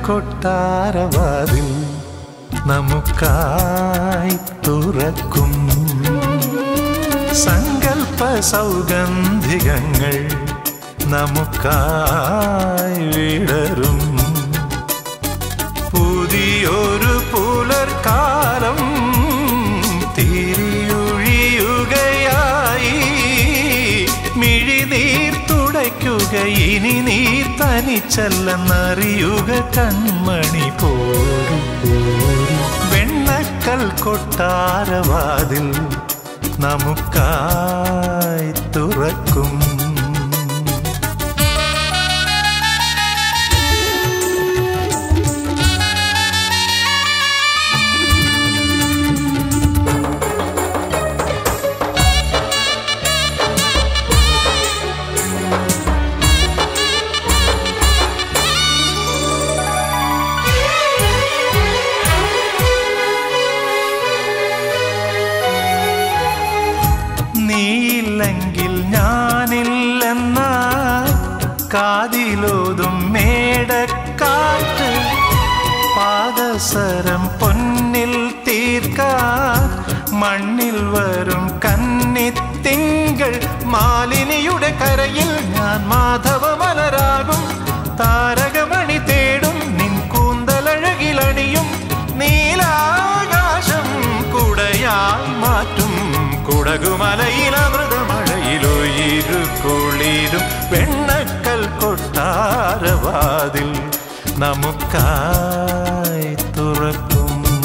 കൊട്ടാരവാതിൽ നമുക്കായി തുറക്കും സങ്കൽപ്പ സൗഗന്ധികങ്ങൾ നമുക്കായി വിടരും പുതിയൊരു പുലർക്കാലം തിരിയൊഴിയുകയായി മിഴിനീർ തുടയ്ക്കുക ഇനി നീ തനിച്ചല്ലെന്നറിയുക കൺമണി പോരും വെണ്ണക്കൽ കൊട്ടാരവാതിൽ നമുക്കായി തുറക്കും നീയില്ലെങ്കിൽ ഞാനില്ലെന്ന കാതിലോതും മേടക്കാറ്റ് പാദസരം പൊന്നിൽ തീർക്കാൻ മണ്ണിൽ വരും കന്നിത്തിങ്കൾ മാലിനിയുടെ കരയിൽ ഞാൻ മാധവമലരാകും താരകമണി തേടും നിൻ കൂന്തലഴകിലണിയും നീലാകാശം കുടയായി മാറ്റും കുടകുമലയിലമൃതമഴയിലൊയിരു കുളിരും വെണ്ണക്കൽ കൊട്ടാരവാതിൽ നമുക്കായി തുറക്കും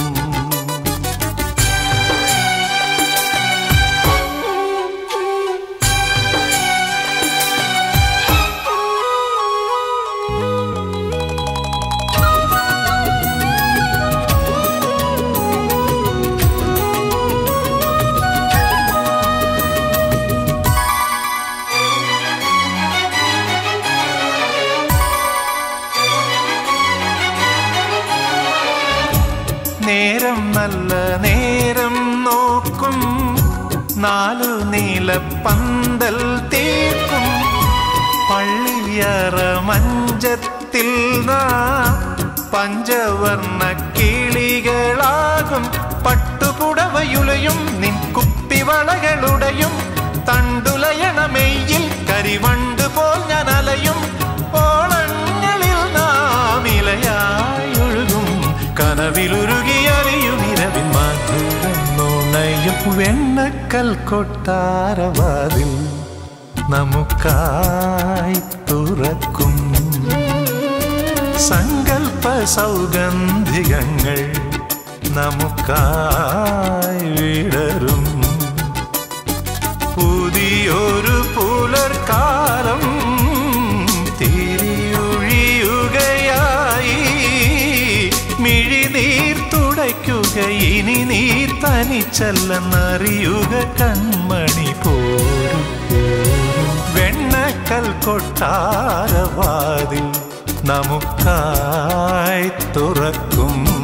നേരം നല്ല നേരം നോക്കും നാലു നീല പന്തൽ തീർക്കും പള്ളിയറ മഞ്ചത്തിൽ നാം പഞ്ചവർണ്ണ കിളികളാകും പട്ടുപുടവയുലയും നിൻ കുപ്പിവളകളുടെയും തണ്ടുലയണമെയിൽ കരിവണ്ട് പോൽ ഞാൻ അലയും ഓളങ്ങളിൽ നാം ഇലയായി ഒഴുകും കനവിലുരുകിയറിയും ഇരവിൻ മാധുരം നുണയും വെണ്ണക്കൽ കൊട്ടാരവാതിൽ നമുക്കായി തുറക്കും സങ്കൽപ്പ സൗഗന്ധികങ്ങൾ നമുക്കായി വിടരും പുതിയൊരു പുലർക്കാലം തിരിയൊഴിയുകയായി മിഴിനീർ തുടയ്ക്കുക ഇനി നീ തനിച്ചല്ലെന്നറിയുക കൺമണി പോരും വെണ്ണക്കൽ കൊട്ടാരവാതിൽ നമുക്കായി തുറക്കും